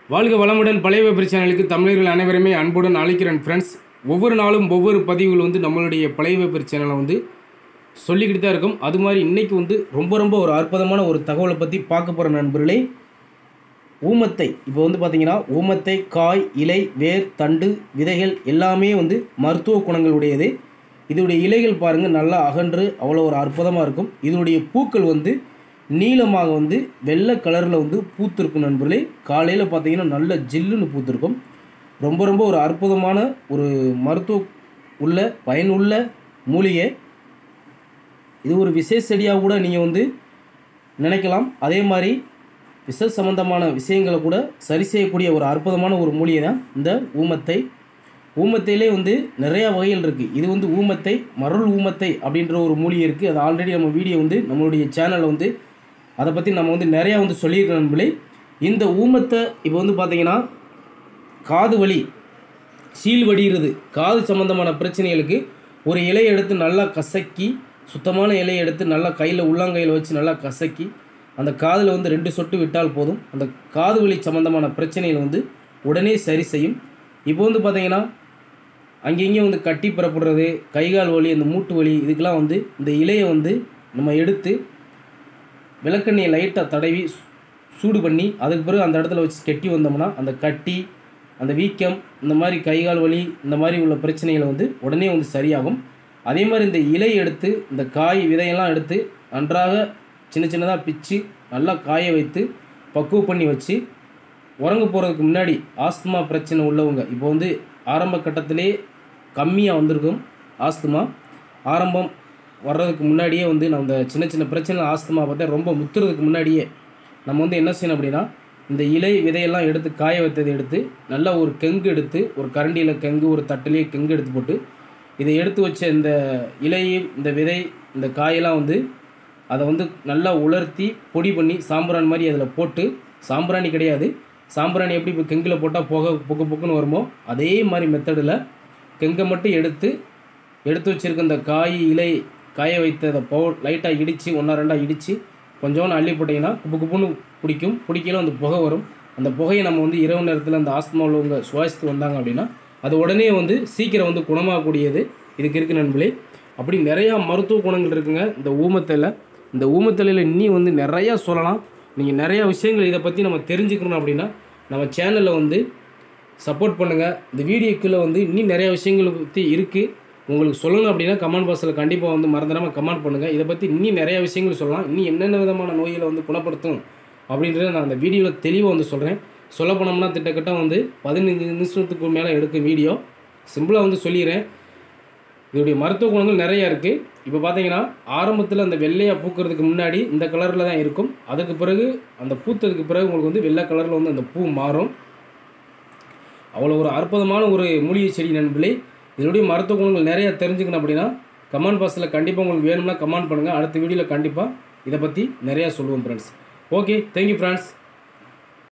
வாழ்க வளமுடன் பழைய வெப்பரி சேனலுக்கு தமிழர்கள் அனைவருமே அன்புடன் அழைக்கிறேன் ஃப்ரெண்ட்ஸ் ஒவ்வொரு நாளும் ஒவ்வொரு பதிவுகள் வந்து நம்மளுடைய பழைய வெப்பரி சேனலை வந்து சொல்லிக்கிட்டு தான் இருக்கும் அது மாதிரி இன்னைக்கு வந்து ரொம்ப ரொம்ப ஒரு அற்புதமான ஒரு தகவலை பற்றி பார்க்க போகிற நண்பர்களே ஊமத்தை இப்போ வந்து பார்த்தீங்கன்னா ஊமத்தை காய் இலை வேர் தண்டு விதைகள் எல்லாமே வந்து மருத்துவ குணங்களுடையது இதோடைய இலைகள் பாருங்கள் நல்லா அகன்று அவ்வளோ ஒரு அற்புதமாக இருக்கும் இதனுடைய பூக்கள் வந்து நீளமாக வந்து வெள்ளை கலரில் வந்து பூத்திருக்கும் நண்பர்களே காலையில் பார்த்தீங்கன்னா நல்ல ஜில்லுன்னு பூத்திருக்கும் ரொம்ப ரொம்ப ஒரு அற்புதமான ஒரு மருத்துவ உள்ள பயனுள்ள மூலிகை இது ஒரு விசேஷ செடியாக கூட நீங்கள் வந்து நினைக்கலாம் அதே மாதிரி விஷ சம்பந்தமான விஷயங்களை கூட சரி செய்யக்கூடிய ஒரு அற்புதமான ஒரு மூலிகை தான் இந்த ஊமத்தை ஊமத்தையிலே வந்து நிறையா வகைகள் இருக்குது இது வந்து ஊமத்தை மருள் ஊமத்தை அப்படின்ற ஒரு மூலிகை இருக்குது அது ஆல்ரெடி நம்ம வீடியோ வந்து நம்மளுடைய சேனலில் வந்து அதை பற்றி நம்ம வந்து நிறையா வந்து சொல்லியிருக்கோம் நண்பர்களே இந்த ஊமத்தை இப்போ வந்து பார்த்தீங்கன்னா காது வலி சீல் வடிகிறது காது சம்பந்தமான பிரச்சனைகளுக்கு ஒரு இலையை எடுத்து நல்லா கசக்கி சுத்தமான இலையை எடுத்து நல்லா கையில் உள்ளங்கையில் வச்சு நல்லா கசக்கி அந்த காதில் வந்து ரெண்டு சொட்டு விட்டால் போதும் அந்த காது வலி சம்பந்தமான பிரச்சனைகள் வந்து உடனே சரி செய்யும் இப்போ வந்து பார்த்தீங்கன்னா அங்கேயும் வந்து கட்டி பெறப்படுறது கைகால் வலி அந்த மூட்டு வலி இதுக்கெல்லாம் வந்து இந்த இலையை வந்து நம்ம எடுத்து விளக்கெண்ணெயை லைட்டாக தடவி சூ- சூடு பண்ணி அதுக்கு பிறகு அந்த இடத்துல வச்சு கட்டி வந்தோம்னா அந்த கட்டி அந்த வீக்கம் இந்த மாதிரி கைகால் வலி இந்த மாதிரி உள்ள பிரச்சனைகளை வந்து உடனே வந்து சரியாகும் அதே மாதிரி இந்த இலை எடுத்து இந்த காய் விதையெல்லாம் எடுத்து நன்றாக சின்ன சின்னதாக பிச்சு நல்லா காய வைத்து பக்குவ பண்ணி வச்சு உறங்க போகிறதுக்கு முன்னாடி ஆஸ்துமா பிரச்சனை உள்ளவங்க இப்போ வந்து ஆரம்ப கட்டத்திலே கம்மியாக வந்திருக்கும் ஆஸ்துமா ஆரம்பம் வர்றதுக்கு முன்னாடியே வந்து நம்ம இந்த சின்ன சின்ன பிரச்சனை ஆஸ்துமா பார்த்தா ரொம்ப முத்துறதுக்கு முன்னாடியே நம்ம வந்து என்ன செய்யணும் அப்படின்னா இந்த இலை விதையெல்லாம் எடுத்து காய வைத்ததை எடுத்து நல்லா ஒரு கெங்கு எடுத்து ஒரு கரண்டியில் கெங்கு ஒரு தட்டிலேயே கெங்கு எடுத்து போட்டு இதை எடுத்து வச்ச இந்த இலையும் இந்த விதை இந்த காயெல்லாம் வந்து அதை வந்து நல்லா உலர்த்தி பொடி பண்ணி சாம்பிராணி மாதிரி அதில் போட்டு சாம்பிராணி கிடையாது சாம்பிராணி எப்படி இப்போ கெங்கில் போட்டால் புகை புக்கு புக்குன்னு வருமோ அதே மாதிரி மெத்தடில் கெங்கை மட்டும் எடுத்து எடுத்து வச்சிருக்க இந்த காய் இலை காய வைத்த அந்த பவுட் லைட்டாக இடித்து ஒன்றா ரெண்டாக இடித்து கொஞ்சோண்டு அள்ளி போட்டிங்கன்னா குப்பு குப்புன்னு பிடிக்கும் பிடிக்கல அந்த புகை வரும் அந்த புகையை நம்ம வந்து இரவு நேரத்தில் அந்த ஆஸ்துமா உள்ளவங்க சுவாசித்து வந்தாங்க அப்படின்னா அது உடனே வந்து சீக்கிரம் வந்து குணமாகக்கூடியது இதுக்கு இருக்கு நண்பர்களே அப்படி நிறையா மருத்துவ குணங்கள் இருக்குங்க இந்த ஊமத்தில் இந்த ஊமத்தலையில் இன்னி வந்து நிறையா சொல்லலாம் நீங்கள் நிறையா விஷயங்கள் இதை பற்றி நம்ம தெரிஞ்சுக்கணும் அப்படின்னா நம்ம சேனலில் வந்து சப்போர்ட் பண்ணுங்கள் இந்த வீடியோக்குள்ளே வந்து இன்னும் நிறைய விஷயங்களை பற்றி இருக்குது உங்களுக்கு சொல்லணும் அப்படின்னா கமெண்ட் பாக்ஸில் கண்டிப்பாக வந்து மறந்துடாமல் கமெண்ட் பண்ணுங்கள் இதை பற்றி இன்னும் நிறைய விஷயங்கள் சொல்லலாம் இன்னும் என்னென்ன விதமான நோய்களை வந்து குணப்படுத்தும் அப்படின்றத நான் அந்த வீடியோவில் தெளிவாக வந்து சொல்கிறேன் சொல்ல போனோம்னா திட்டக்கட்ட வந்து பதினஞ்சு நிமிஷத்துக்கு மேலே எடுக்கும் வீடியோ சிம்பிளாக வந்து சொல்லிடுறேன் இதோடைய மருத்துவ குணங்கள் நிறைய இருக்குது இப்போ பார்த்தீங்கன்னா ஆரம்பத்தில் அந்த வெள்ளையாக பூக்கிறதுக்கு முன்னாடி இந்த கலரில் தான் இருக்கும் அதுக்கு பிறகு அந்த பூத்ததுக்கு பிறகு உங்களுக்கு வந்து வெள்ளை கலரில் வந்து அந்த பூ மாறும் அவ்வளோ ஒரு அற்புதமான ஒரு மூலிகை செடி நண்பர்களே இதனுடைய மருத்துவ குணங்கள் நிறைய தெரிஞ்சுக்கணும் அப்படின்னா கமெண்ட் பாக்ஸில் கண்டிப்பாக உங்களுக்கு வேணும்னா கமெண்ட் பண்ணுங்கள் அடுத்த வீடியோவில் கண்டிப்பாக இதை பற்றி நிறையா சொல்லுவோம் ஃப்ரெண்ட்ஸ் ஓகே தேங்க்யூ ஃப்ரெண்ட்ஸ்